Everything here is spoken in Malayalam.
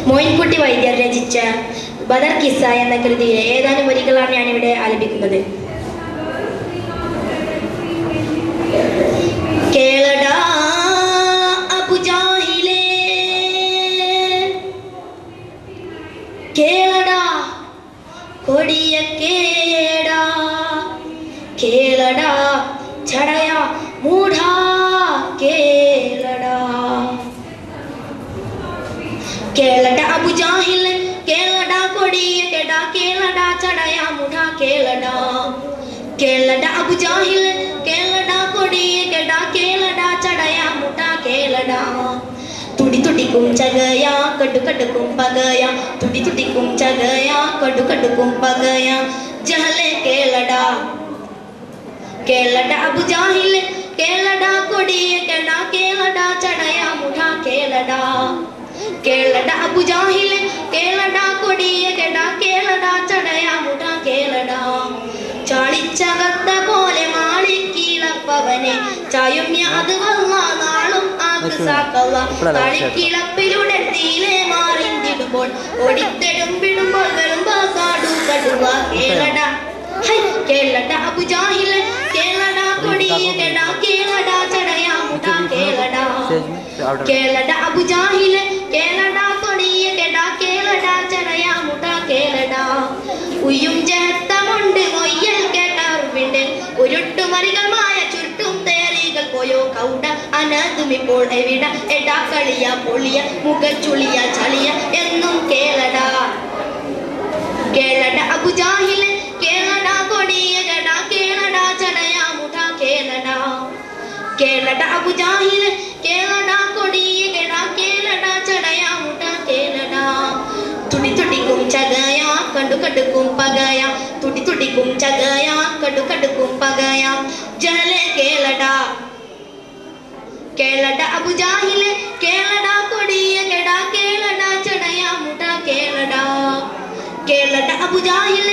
മോയിൻകുട്ടി വൈദ്യർ രചിച്ച ബദർ കിസ്സ എന്ന കൃതിയിലെ ഏതാനും വരികളാണ് ഞാനിവിടെ ആലപിക്കുന്നത് കേളടാ അബുജാഹിലേ കേളടാ കൊടിയ കേടാ കേളടാ ചടയ മൂഢാ കേളടാ കേളട അബുജാഹിൽ കേളട കൊടിയ കെടാ കേളട ചടയ മുഠ കേളട കേളട അബുജാഹിൽ കേളട കൊടിയ കെടാ കേളട ചടയ മുഠ കേളട തുടി തുടിക്കും ചകയ കടു കടുക്കും പകയ തുടി തുടിക്കും ചകയ കടു കടുക്കും പകയ ജഹലെ കേളട കേളട അബുജാഹിൽ കേളട കൊടിയ കെടാ കേളട ചടയ മുഠ കേളട കേളട അബുജാഹിൽ കേളട കൊടിയ കെടാ കേളട ചടയ മുഠ കേളട ചാളിച്ചകത്ത പോലെ മാളിക്കീളപ്പവനെ ചായുമ്യ അത് വന്ന നാളും ആക്കുസാക്കല്ല കളിക്കിളപ്പിലൂടെ തീലെ മാറിന്തിടുമ്പോൾ ഓടിത്തെടുമ്പിടുമ്പോൾ വരുമ്പോ കാടു കടുവ കേളട ഹൈ കേളട അബുജാഹിൽ കേളട കൊടിയ കെടാ കേളട ചടയ മുഠ കേളട കേളട അബുജാഹിൽ കേളട കൊടിയ കെടാ കേളട ചടയ മുട കേളട ഉയ്യും ജഹത്തമുണ്ട് മൊയ്യൽ കേട്ടറിവിണ്ട് ഉരുട്ടുമറികളുമായ ചുരുട്ടും തേറികൾ പോയോ കൗട അനതും ഇപ്പോൾ എവിട എടാ കളിയ പൊളിയ മുഖച്ചുളിയ ചളിയ എന്നും കേളട കേളട അബുജാഹിൽ കേളട കൊടിയ കെടാ കേളട ചടയ മുട കേളട കേളട അബുജാഹിൽ കേളട കൊടിയ കെടാ കേളട ചടയ മുട കേളട തുടി തുടിക്കും ചകയ കണ്ടു കടുക്കും പകയ തുടി തുടിക്കും ചകയ കണ്ടു കടുക്കും പകയ ജല കേളട കേളട അബുജാഹിൽ കേളട കൊടിയ കെടാ കേളട ചടയ മുട കേളട കേളട അബുജാഹിൽ